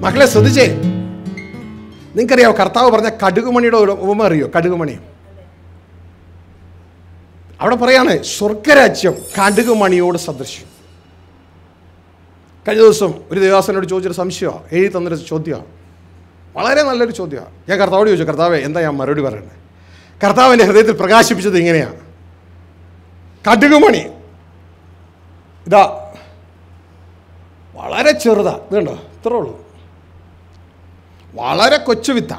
മക്കളെ ശ്രദ്ധിച്ചേ നിങ്ങൾക്കറിയാമോ കർത്താവ് പറഞ്ഞ കടുകുമണിയുടെ ഒരു ഉപമ അറിയോ കടുകുമണി അവിടെ പറയാണ് സ്വർഗരാജ്യം കടുകുമണിയോട് സദൃശ്യം കഴിഞ്ഞ ദിവസം ഒരു ദേവാസനോട് ചോദിച്ചൊരു സംശയമാണ് എഴുതി തന്നൊരു ചോദ്യമാണ് വളരെ നല്ലൊരു ചോദ്യമാണ് ഞാൻ കർത്താവോട് ചോദിച്ചു കർത്താവെ എന്താ ഞാൻ മറുപടി പറയുന്നത് കർത്താവ് എൻ്റെ ഹൃദയത്തിൽ പ്രകാശിപ്പിച്ചത് ഇങ്ങനെയാണ് കടുകുമണി ഇതാ വളരെ ചെറുതാ ഇതുണ്ടോ ഇത്രേ ഉള്ളൂ വളരെ കൊച്ചു വിത്ത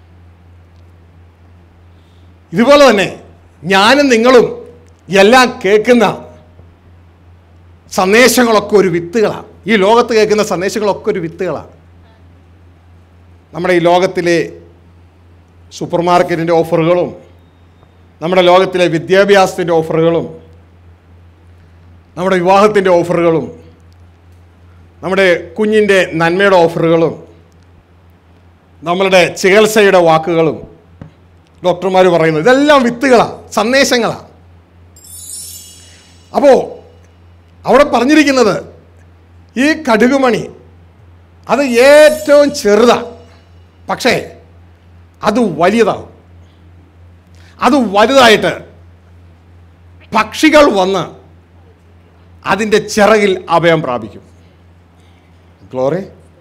ഇതുപോലെ തന്നെ ഞാനും നിങ്ങളും എല്ലാം കേൾക്കുന്ന സന്ദേശങ്ങളൊക്കെ ഒരു വിത്തുകളാണ് ഈ ലോകത്ത് കേൾക്കുന്ന സന്ദേശങ്ങളൊക്കെ ഒരു വിത്തുകളാണ് നമ്മുടെ ഈ ലോകത്തിലെ സൂപ്പർ മാർക്കറ്റിൻ്റെ ഓഫറുകളും നമ്മുടെ ലോകത്തിലെ വിദ്യാഭ്യാസത്തിൻ്റെ ഓഫറുകളും നമ്മുടെ വിവാഹത്തിൻ്റെ ഓഫറുകളും നമ്മുടെ കുഞ്ഞിൻ്റെ നന്മയുടെ ഓഫറുകളും നമ്മളുടെ ചികിത്സയുടെ വാക്കുകളും ഡോക്ടർമാർ പറയുന്നത് ഇതെല്ലാം വിത്തുകളാണ് സന്ദേശങ്ങളാണ് അപ്പോൾ അവിടെ പറഞ്ഞിരിക്കുന്നത് ഈ കടുകുമണി അത് ഏറ്റവും ചെറുതാണ് പക്ഷേ അത് വലിയതാവും അത് വലുതായിട്ട് പക്ഷികൾ വന്ന് അതിൻ്റെ ചിറകിൽ അഭയം പ്രാപിക്കും ഗ്ലോറി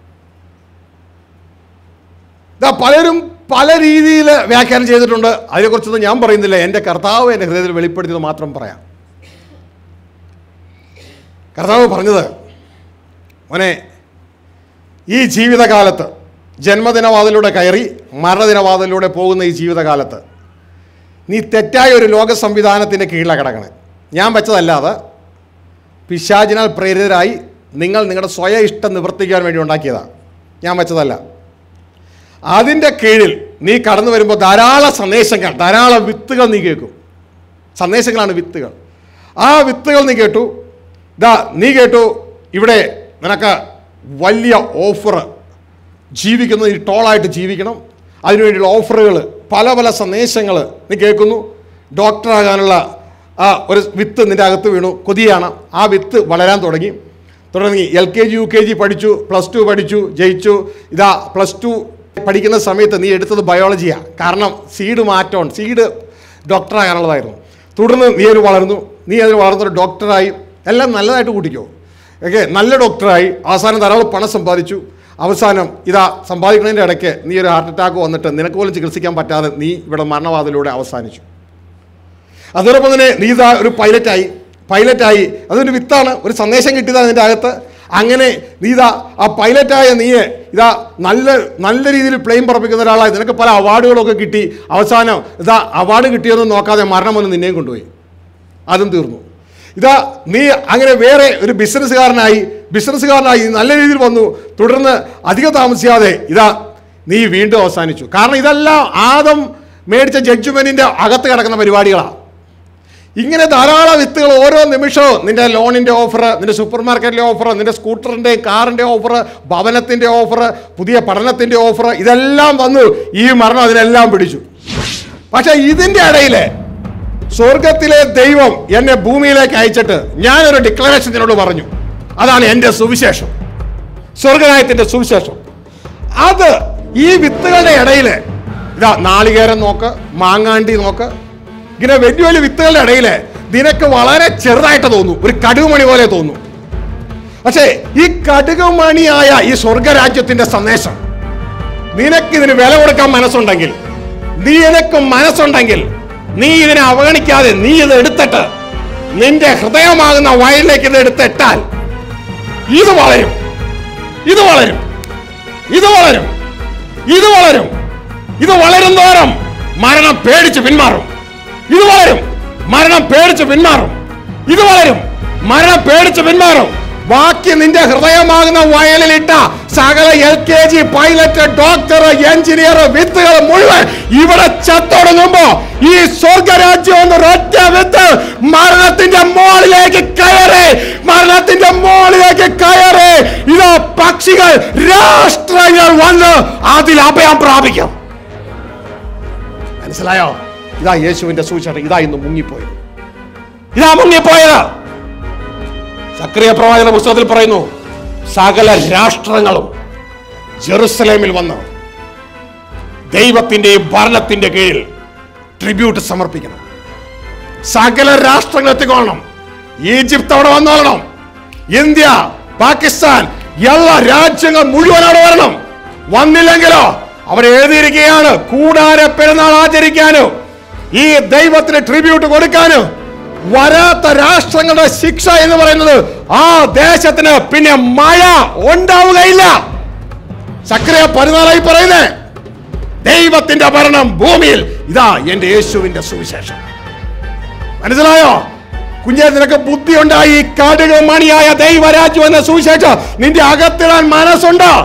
ഇതാ പലരും പല രീതിയിൽ വ്യാഖ്യാനം ചെയ്തിട്ടുണ്ട് അതിനെക്കുറിച്ചൊന്നും ഞാൻ പറയുന്നില്ല എൻ്റെ കർത്താവ് എൻ്റെ ഹൃദയത്തിൽ വെളിപ്പെടുത്തിയത് മാത്രം പറയാം കർത്താവ് പറഞ്ഞത് മോനെ ഈ ജീവിതകാലത്ത് ജന്മദിനവാതിലൂടെ കയറി മരണദിനവാതിലൂടെ പോകുന്ന ഈ ജീവിതകാലത്ത് നീ തെറ്റായ ഒരു ലോക സംവിധാനത്തിൻ്റെ കീഴിലാണ് കിടക്കണേ ഞാൻ വെച്ചതല്ലാതെ പിശാചിനാൽ പ്രേരിതരായി നിങ്ങൾ നിങ്ങളുടെ സ്വയം ഇഷ്ടം നിവർത്തിക്കാൻ വേണ്ടി ഉണ്ടാക്കിയതാണ് ഞാൻ വെച്ചതല്ല അതിൻ്റെ കീഴിൽ നീ കടന്നു വരുമ്പോൾ ധാരാളം സന്ദേശങ്ങൾ ധാരാളം വിത്തുകൾ നീ കേൾക്കും സന്ദേശങ്ങളാണ് വിത്തുകൾ ആ വിത്തുകൾ നീ കേട്ടു ഇതാ നീ കേട്ടു ഇവിടെ നിനക്ക് വലിയ ഓഫർ ജീവിക്കുന്നത് ഈ ടോളായിട്ട് ജീവിക്കണം അതിനുവേണ്ടിയുള്ള ഓഫറുകൾ പല പല സന്ദേശങ്ങൾ നീ കേൾക്കുന്നു ഡോക്ടറാകാനുള്ള ആ ഒരു വിത്ത് നിൻ്റെ അകത്ത് വീണു കൊതിയാണ് ആ വിത്ത് വളരാൻ തുടങ്ങി തുടങ്ങി L K G U K G പഠിച്ചു പ്ലസ് ടു പഠിച്ചു ജയിച്ചു ഇതാ പ്ലസ് ടു പഠിക്കുന്ന സമയത്ത് നീ എടുത്തത് ബയോളജിയാണ് കാരണം സീഡ് മാറ്റമുണ്ട് സീഡ് ഡോക്ടറാകാനുള്ളതായിരുന്നു തുടർന്ന് നീ അതിൽ വളർന്നു നീ അതിൽ വളർന്നൊരു ഡോക്ടറായി എല്ലാം നല്ലതായിട്ട് കൂട്ടിക്കോ ഓക്കെ നല്ല ഡോക്ടറായി അവസാനം ധാരാളം പണം സമ്പാദിച്ചു അവസാനം ഇതാ സമ്പാദിക്കുന്നതിൻ്റെ ഇടയ്ക്ക് നീ ഒരു ഹാർട്ട് അറ്റാക്ക് വന്നിട്ട് നിനക്ക് പോലും ചികിത്സിക്കാൻ പറ്റാതെ നീ ഇവിടെ മരണവാതിലൂടെ അവസാനിച്ചു അതോടൊപ്പം തന്നെ നീ ഇതാ ഒരു പൈലറ്റായി പൈലറ്റായി അതൊരു വിത്താണ് ഒരു സന്ദേശം കിട്ടിയതാണ് അതിൻ്റെ അകത്ത് അങ്ങനെ നീ ഇതാ ആ പൈലറ്റായ നീ ഇതാ നല്ല നല്ല രീതിയിൽ പ്ലെയിൻ പറപ്പിക്കുന്ന ഒരാളായി നിനക്ക് പല അവാർഡുകളൊക്കെ കിട്ടി അവസാനം ഇതാ അവാർഡ് കിട്ടിയൊന്നും നോക്കാതെ മരണം വന്ന് നിന്നെയും കൊണ്ടുപോയി അതും തീർന്നു ഇതാ നീ അങ്ങനെ വേറെ ഒരു ബിസിനസ്സുകാരനായി ബിസിനസ്സുകാരനായി നല്ല രീതിയിൽ വന്നു തുടർന്ന് അധികം താമസിയാതെ ഇതാ നീ വീണ്ടും അവസാനിച്ചു കാരണം ഇതെല്ലാം ആദം മേടിച്ച ജഡ്ജ്മെന്റിന്റെ അകത്ത് കിടക്കുന്ന പരിപാടികളാണ് ഇങ്ങനെ ധാരാളം വിത്തുകൾ ഓരോ നിമിഷവും നിന്റെ ലോണിന്റെ ഓഫർ നിന്റെ സൂപ്പർ മാർക്കറ്റിലെ ഓഫർ നിന്റെ സ്കൂട്ടറിന്റെ കാറിന്റെ ഓഫർ ഭവനത്തിന്റെ ഓഫർ പുതിയ പഠനത്തിന്റെ ഓഫർ ഇതെല്ലാം വന്നു ഈ മരണം അതിനെല്ലാം പിടിച്ചു പക്ഷെ ഇതിന്റെ ഇടയില് സ്വർഗത്തിലെ ദൈവം എന്നെ ഭൂമിയിലേക്ക് അയച്ചിട്ട് ഞാനൊരു ഡിക്ലറേഷൻ നിന്നോട് പറഞ്ഞു അതാണ് എൻ്റെ സുവിശേഷം സ്വർഗരായത്തിന്റെ സുവിശേഷം അത് ഈ വിത്തുകളുടെ ഇടയിൽ ഇതാ നാളികേരം നോക്ക് മാങ്ങാണ്ടി നോക്ക് ഇങ്ങനെ വലിയ വലിയ വിത്തുകളുടെ ഇടയിൽ നിനക്ക് വളരെ ചെറുതായിട്ട് തോന്നും ഒരു കടുകുമണി പോലെ തോന്നും പക്ഷേ ഈ കടുകുമണിയായ ഈ സ്വർഗരാജ്യത്തിന്റെ സന്ദേശം നിനക്ക് ഇതിന് വില കൊടുക്കാൻ മനസ്സുണ്ടെങ്കിൽ നീ നിനക്ക് മനസ്സുണ്ടെങ്കിൽ നീ ഇതിനെ അവഗണിക്കാതെ നീ ഇത് എടുത്തിട്ട് നിന്റെ ഹൃദയമാകുന്ന വയലിലേക്ക് ഇത് എടുത്തിട്ടാൽ ഇത് വളരും ഇത് വളരും ഇത് വളരും ഇത് വളരും ഇത് വളരും തോറും മരണം പേടിച്ച് പിന്മാറും ഇത് വളരും മരണം പേടിച്ച് പിന്മാറും ഇത് വളരും മരണം പേടിച്ച് പിന്മാറും ബാക്കി നിന്റെ ഹൃദയമാകുന്ന വയലിലിട്ട സകല L K G pilot doctor engineer വിത്തുകൾ മുഴുവൻ ഇവിടെ ചത്തൊടുങ്ങുമ്പോ ഈ സ്വർഗരാജ്യം എന്ന ഒറ്റ വിത്ത് മരണത്തിന്റെ മോളിലേക്ക് കയറി മരണത്തിന്റെ മോളിലേക്ക് കയറി ഇതാ പക്ഷികൾ രാഷ്ട്രങ്ങൾ വന്ന് അതിൽ അഭയം പ്രാപിക്കും മനസ്സിലായോ ഇതാ യേശുവിന്റെ സൂചന ഇതാ ഇന്ന് മുങ്ങിപ്പോയത് ഇതാ മുങ്ങിപ്പോയത് സക്രിയ പ്രവാചക പുസ്തകത്തിൽ പറയുന്നു സകല രാഷ്ട്രങ്ങളും ജെറുസലേമിൽ വന്ന് ദൈവത്തിന്റെയും ഭരണത്തിന്റെ കീഴിൽ ട്രിബ്യൂട്ട് സമർപ്പിക്കണം സകല രാഷ്ട്രങ്ങൾ എത്തിക്കൊള്ളണം ഈജിപ്ത് അവിടെ വന്നോളണം ഇന്ത്യ പാകിസ്ഥാൻ എല്ലാ രാജ്യങ്ങൾ മുഴുവൻ അവിടെ വരണം വന്നില്ലെങ്കിലോ അവർ എഴുതിയിരിക്കുകയാണ് കൂടാര പെരുന്നാൾ ആചരിക്കാനോ ഈ ദൈവത്തിന് ട്രിബ്യൂട്ട് കൊടുക്കാനോ വരാത്ത രാഷ്ട്രങ്ങളുടെ ശിക്ഷ എന്ന് പറയുന്നത് ആ ദേശത്തിന് പിന്നെ മഴ ഉണ്ടാവുകയില്ല സക്രിയ പതിനാലായി പറയുന്നേ ദൈവത്തിന്റെ ഭരണം ഭൂമിയിൽ ഇതാ എന്റെ യേശുവിന്റെ സുവിശേഷം മനസ്സിലായോ കുഞ്ഞെ നിനക്ക് ബുദ്ധി ഉണ്ടായി ഈ കടുക് മണിയായ ദൈവരാജ്യം എന്ന സുവിശേഷം നിന്റെ അകത്തിടാൻ മനസ്സുണ്ടോ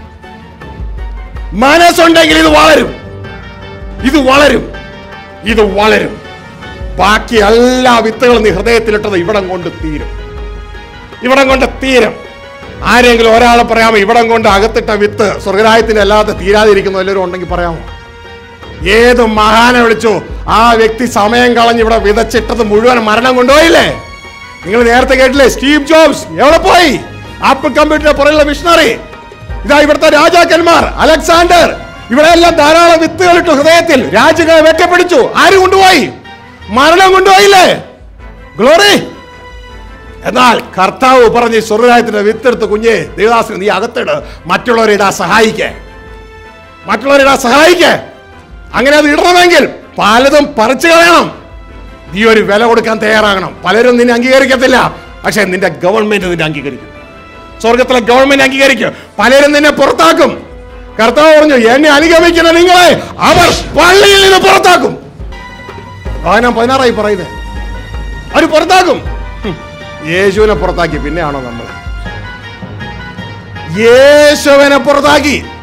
മനസ്സുണ്ടെങ്കിൽ ഇത് വളരും ഇത് വളരും ഇത് വളരും ബാക്കി എല്ലാ വിത്തുകളും നീ ഹൃദയത്തിലിട്ടത് ഇവിടം കൊണ്ട് തീരും ഇവിടം കൊണ്ട് തീരും ആരെങ്കിലും ഒരാളെ പറയാമോ ഇവിടം കൊണ്ട് അകത്തിട്ട വിത്ത് സ്വർഗരായത്തിന് അല്ലാതെ തീരാതിരിക്കുന്ന എല്ലാവരും ഉണ്ടെങ്കിൽ പറയാമോ ഏത് മഹാനെ വിളിച്ചു ആ വ്യക്തി സമയം കളഞ്ഞ് ഇവിടെ വിതച്ചിട്ടത് മുഴുവൻ മരണം കൊണ്ടുപോയില്ലേ നിങ്ങൾ നേരത്തെ കേട്ടില്ലേ സ്റ്റീവ് ജോബ്സ് എവിടെ പോയി ആപ്പിൾ കമ്പ്യൂട്ടറിന്റെ പുറകിലുള്ള മിഷണറി ഇതാ ഇവിടുത്തെ രാജാക്കന്മാർ അലക്സാണ്ടർ ഇവിടെ എല്ലാം ധാരാളം വിത്തുകൾ ഇട്ടു ഹൃദയത്തിൽ രാജ്യങ്ങളെ വെറ്റപ്പിടിച്ചു ആര് കൊണ്ടുപോയി മരണം കൊണ്ടുപോയില്ലേ ഗ്ലോറി എന്നാൽ കർത്താവ് പറഞ്ഞ് സ്വർഗരാജ്യത്തിന്റെ വിത്തെടുത്ത് കുഞ്ഞെ ദേവദാസിന് നീ അകത്തിട് മറ്റുള്ളവരെ ഇടാ സഹായിക്കേ മറ്റുള്ളവരെ ഇടാ സഹായിക്കേ അങ്ങനെ അത് ഇടണമെങ്കിൽ പലതും പറിച്ചു കളയണം നീ ഒരു വില കൊടുക്കാൻ തയ്യാറാകണം പലരും നിന്നെ അംഗീകരിക്കത്തില്ല പക്ഷെ നിന്റെ ഗവൺമെന്റ് നിന്നെ അംഗീകരിക്കും സ്വർഗത്തിലെ ഗവൺമെന്റ് അംഗീകരിക്കും പലരും നിന്നെ പുറത്താക്കും കർത്താവ് പറഞ്ഞു എന്നെ അനുഗമിക്കുന്ന നിങ്ങളെ അവർ പള്ളിയിൽ നിന്ന് പുറത്താക്കും വായന പതിനാറായി പറയുന്നത് അവർ പുറത്താക്കും ഹും. യേശുവിനെ പുറത്താക്കി പിന്നെയാണോ നമ്മൾ യേശുവിനെ പുറത്താക്കി